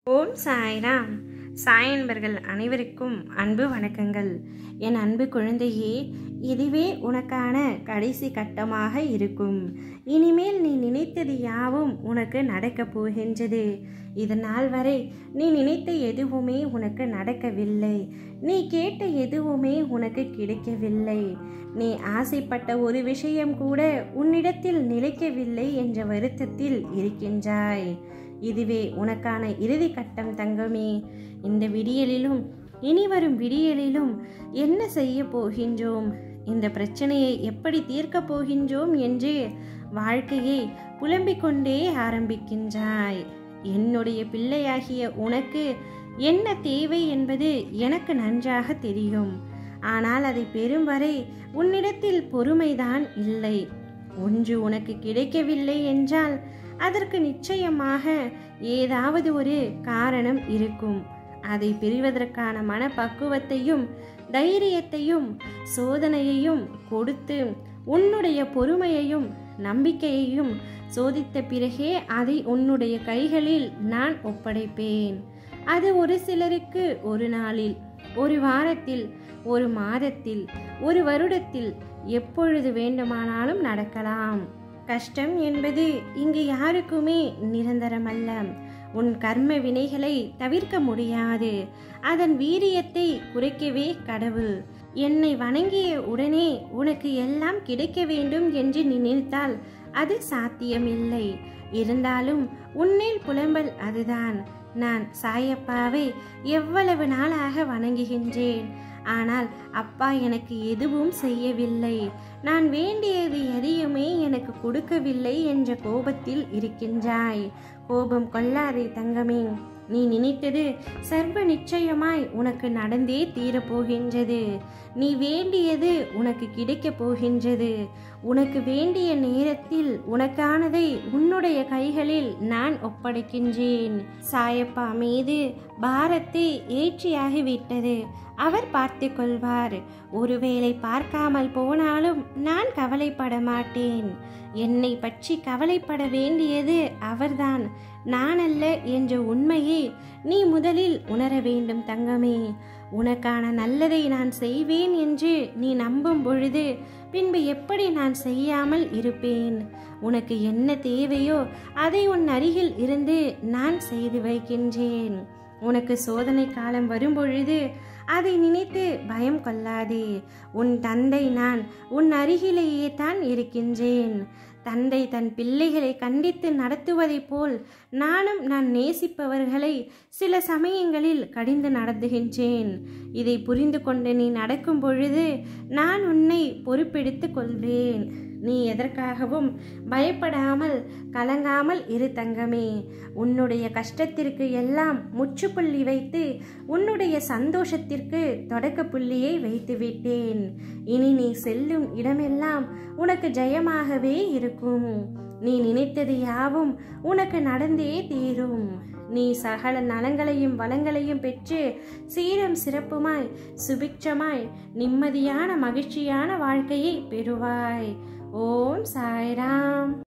ஓம் சாய்ராம் சாய் அன்பர்கள் அனைவருக்கும் அன்பு வணக்கங்கள் என் அன்பு குழந்தையே இதுவே உனக்கான கடைசி கட்டமாக இருக்கும் இனிமேல் நீ நினைத்தது யாவும் உனக்கு நடக்கப் போகின்றது இது நாள் வரை நீ நினைத்த எதுவுமே உனக்கு நடக்கவில்லை நீ கேட்ட எதுவுமே உனக்கு கிடைக்கவில்லை நீ ஆசைப்பட்ட ஒரு விஷயம் கூட உன்னிடத்தில் நிலைக்கவில்லை என்ற வருத்தத்தில் இருக்கின்றாய் இதுவே உனக்கான இறுதி கட்டம் தங்கமே இந்த விடியலிலும் இனி வரும் விடியலிலும் என்ன செய்ய போகின்றோம் இந்த பிரச்சனையை எப்படி தீர்க்கப் போகின்றோம் என்று வாழ்க்கையை புலம்பிக் கொண்டே ஆரம்பிக்கின்றாய் என்னுடைய பிள்ளையாகிய உனக்கு என்ன தேவை என்பது எனக்கு நன்றாக தெரியும் ஆனால் அதை பெறும் வரை உன்னிடத்தில் பொறுமைதான் இல்லை ஒன்று உனக்கு கிடைக்கவில்லை என்றால் அதற்கு நிச்சயமாக ஏதாவது ஒரு காரணம் இருக்கும் அதை பெறுவதற்கான மனப்பக்குவத்தையும் தைரியத்தையும் சோதனையையும் கொடுத்து உன்னுடைய பொறுமையையும் நம்பிக்கையையும் சோதித்த பிறகே அதை உன்னுடைய கைகளில் நான் ஒப்படைப்பேன் அது ஒரு சிலருக்கு ஒரு நாளில் ஒரு வாரத்தில் ஒரு மாதத்தில் ஒரு வருடத்தில் எப்பொழுது வேண்டுமானாலும் நடக்கலாம் கஷ்டம் என்பது இங்கு யாருக்குமே நிரந்தரமல்ல உன் கர்ம வினைகளை தவிர்க்க முடியாது அதன் வீரியத்தை குறைக்கவே கடவுள் என்னை வணங்கிய உடனே உனக்கு எல்லாம் கிடைக்க வேண்டும் என்று நினைத்தால் அது சாத்தியமில்லை இருந்தாலும் உன்னில் புலம்பல் அதுதான் நான் சாயப்பாவை எவ்வளவு நாளாக வணங்குகின்றேன் ஆனால் அப்பா எனக்கு எதுவும் செய்யவில்லை நான் வேண்டியது எதையுமே எனக்கு கொடுக்கவில்லை என்ற கோபத்தில் இருக்கின்றாய் கோபம் கொள்ளாதே தங்கமே நீ நினைத்தது சர்வ நிச்சயமாய் உனக்கு நடந்தே தீரப்போகின்றது நீ வேண்டியது உனக்கு கிடைக்கப் போகின்றது உனக்கு வேண்டிய நேரத்தில் உனக்கானதை உன்னுடைய கைகளில் நான் ஒப்படைக்கின்றேன் சாயப்பா மீது பாரத்தை ஏற்றியாகிவிட்டது அவர் பார்த்து கொள்வார் ஒருவேளை பார்க்காமல் போனாலும் நான் கவலைப்பட மாட்டேன் என்னை பற்றி கவலைப்பட வேண்டியது அவர்தான் நான் அல்ல என்ற உண்மையை நீ முதலில் உணர வேண்டும் தங்கமே உனக்கான நல்லதை நான் செய்வேன் என்று நீ நம்பும் பொழுது பின்பு எப்படி நான் செய்யாமல் இருப்பேன் உனக்கு என்ன தேவையோ அதை உன் அருகில் இருந்து நான் செய்து வைக்கின்றேன் உனக்கு சோதனை காலம் வரும்பொழுது அதை நினைத்து பயம் கொள்ளாதே உன் தந்தை நான் உன் அருகிலேயே தான் இருக்கின்றேன் தந்தை தன் பிள்ளைகளை கண்டித்து நடத்துவதைப் போல் நானும் நான் நேசிப்பவர்களை சில சமயங்களில் கடிந்து நடத்துகின்றேன் இதை புரிந்து கொண்டு நீ நடக்கும் பொழுது நான் உன்னை பொறுப்பெடுத்துக் கொள்வேன் நீ எதற்காகவும் பயப்படாமல் கலங்காமல் இரு தங்கமே உன்னுடைய கஷ்டத்திற்கு எல்லாம் முற்றுப்புள்ளி வைத்து உன்னுடைய சந்தோஷத்திற்கு தொடக்க புள்ளியை வைத்து விட்டேன் இனி நீ செல்லும் இடமெல்லாம் உனக்கு ஜெயமாகவே இருக்கும் நீ நினைத்தது யாவும் உனக்கு நடந்தே தீரும் நீ சகல நலங்களையும் வளங்களையும் பெற்று சீரம் சிறப்புமாய் சுபிக்ஷமாய் நிம்மதியான மகிழ்ச்சியான வாழ்க்கையை பெறுவாய் ஓம் சாய்ராம்